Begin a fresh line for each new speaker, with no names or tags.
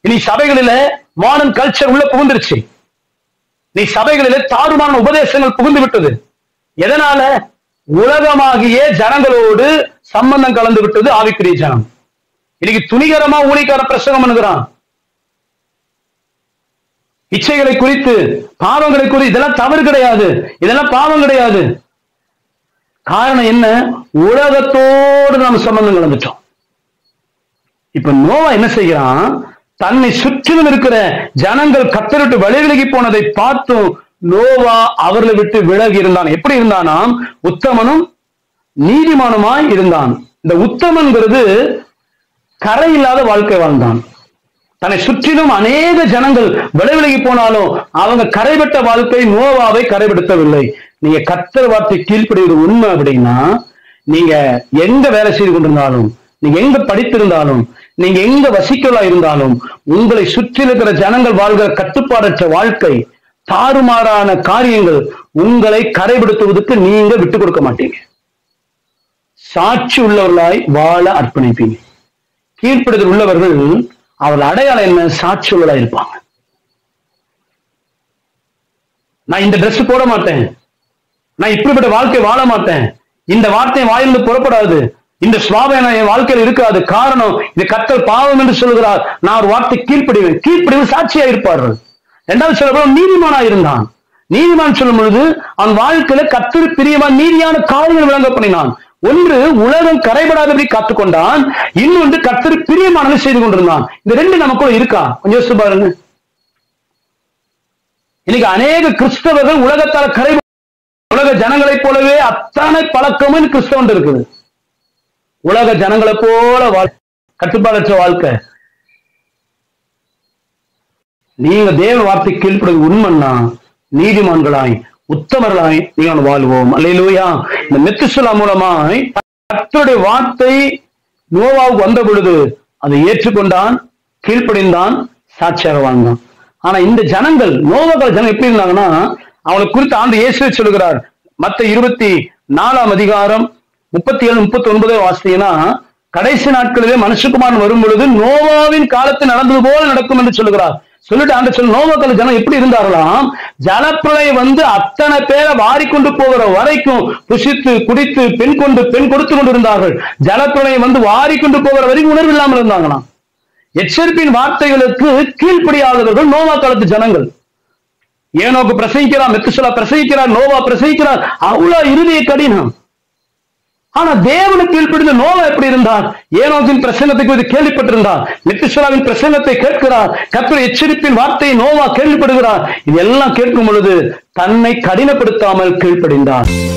நீ சபைகளில modern culture உள்ள புகுந்துருச்சு நீ சபைகளிலே தாறுமான உபதேசங்கள் புகுந்து விட்டது எதனால உலகமாகிய ஜனங்களோடு சம்பந்தம் கலந்து விட்டது ஆவிக்குரிய ஜனம் இன்னைக்கு துணிகரமா ஊழிக்கார பிரசங்கம் பண்ணுகிறான் இச்சைகளை குறித்து பாவங்களை குறித்து இதெல்லாம் தவறு கிடையாது இதெல்லாம் பாவம் கிடையாது காரணம் என்ன உலகத்தோடு நாம் சம்பந்தம் கலந்துட்டோம் இப்ப நோவா என்ன செய்கிறான் தன்னை சுற்றிலும் இருக்கிற ஜனங்கள் கத்தரிட்டு வழிவிலகி போனதை பார்த்தும் நோவா அவர்களை விட்டு விலகி இருந்தான் எப்படி இருந்தானாம் உத்தமனும் நீதிமானுமாய் இருந்தான் இந்த உத்தமன்கிறது கரை இல்லாத வாழ்க்கை வாழ்ந்தான் தன்னை சுற்றிலும் அநேக ஜனங்கள் விலகி போனாலும் அவங்க கரைபட்ட வாழ்க்கை நோவாவை கரைபடுத்தவில்லை நீங்க கத்தர் வார்த்தை கீழ்ப்படுவது உண்மை அப்படின்னா நீங்க எங்க வேலை செய்து கொண்டிருந்தாலும் நீங்க எங்க படித்திருந்தாலும் நீங்க எங்க வசிக்கலா இருந்தாலும் உங்களை சுற்றி இருக்கிற ஜனங்கள் வாழ்கிற கட்டுப்பாடற்ற வாழ்க்கை தாறுமாறான காரியங்கள் உங்களை கரைபடுத்துவதற்கு நீங்க விட்டு கொடுக்க மாட்டீங்க சாட்சி உள்ளவர்களாய் வாழ அர்ப்பணிப்பீங்க கீழ்ப்படுதல் உள்ளவர்கள் அவர் அடையாளம் என்ன சாட்சி உள்ளதா இருப்பாங்க நான் இந்த Dress போட மாட்டேன் நான் இப்படிப்பட்ட வாழ்க்கை வாழ மாட்டேன் இந்த வார்த்தை வாயிலிருந்து புறப்படாது இந்த சுவாபம் என் வாழ்க்கையில் இருக்காது காரணம் இது கத்தல் பாவம் என்று சொல்கிறார் நான் ஒரு வார்த்தை கீழ்ப்படிவேன் கீழ்ப்படிவு சாட்சியா இருப்பார்கள் இரண்டாவது சொல்ல நீதிமானா இருந்தான் நீதிமான் சொல்லும் பொழுது அவன் வாழ்க்கையில கத்திரி பிரியமா நீதியான காரியங்கள் விளங்க பண்ணினான் ஒன்று உலகம் கரைபடாதபடி காத்துக்கொண்டான் இன்னொன்று கத்திரி பிரியமானதை செய்து கொண்டிருந்தான் இந்த ரெண்டு நமக்குள்ள இருக்கா கொஞ்சம் யோசிச்சு பாருங்க இன்னைக்கு அநேக கிறிஸ்தவர்கள் உலகத்தால கரை உலக ஜனங்களைப் போலவே அத்தனை பழக்கமும் கிறிஸ்தவன் இருக்குது உலக ஜனங்களைப் போல வாழ் கட்டுப்பாடற்ற வாழ்க்கை நீங்க தேவ வார்த்தை கீழ்ப்படுவது உண்மைன்னா நீதிமான்களாய் உத்தமர்களாய் நீங்கள் வாழ்வோம் அல்லையிலூயா இந்த மெத்துசுலா மூலமாய் கர்த்தருடைய வார்த்தை நோவாவுக்கு வந்த பொழுது அதை ஏற்றுக்கொண்டான் கீழ்ப்படிந்தான் சாட்சியாக வாழ்ந்தான் ஆனா இந்த ஜனங்கள் நோவாக்கால ஜனம் எப்படி இருந்தாங்கன்னா அவங்களை குறித்து ஆண்டு இயேசுவே சொல்லுகிறார் மத்த இருபத்தி நாலாம் அதிகாரம் முப்பத்தி ஏழு முப்பத்தி ஒன்பதே வாசித்தீங்கன்னா கடைசி நாட்களிலே மனுஷகுமாரன் வரும் பொழுது நோவாவின் காலத்தில் நடந்தது போல நடக்கும் என்று சொல்லுகிறார் சொல்லிட்டு ஆண்டு சொல்லு நோவாக்கால ஜனம் எப்படி இருந்தார்களாம் ஜலப்பிரளயம் வந்து அத்தனை பேரை வாரிக்கொண்டு போகிற வரைக்கும் புசித்து குடித்து பெண் கொண்டு பெண் கொடுத்து கொண்டு இருந்தார்கள் ஜலப்பிரளயம் வந்து வாரிக்கொண்டு போகிற வரைக்கும் உணர்வு இல்லாமல் இருந்தாங்களாம் எச்சரிப்பின் வார்த்தைகளுக்கு கீழ்ப்படியாதவர்கள் நோவா காலத்து ஜனங்கள் ஏனோக்கு பிரசங்கிக்கிறார் மெத்துசலா பிரசங்கிக்கிறார் நோவா பிரசங்கிக்கிறார் அவ்வளவு இறுதிய கடினம் ஆனா தேவனுக்கு கீழ்ப்படிந்த நோவா எப்படி இருந்தார் ஏனோக்கின் பிரசங்கத்தை குறித்து கேள்விப்பட்டிருந்தார் மெத்துசலாவின் பிரசங்கத்தை கேட்கிறார் கர்த்தர் எச்சரிப்பின் வார்த்தையை நோவா கேள்விப்படுகிறார் இதெல்லாம் கேட்கும் பொழுது தன்னை கடினப்படுத்தாமல் கீழ்ப்படிந்தார்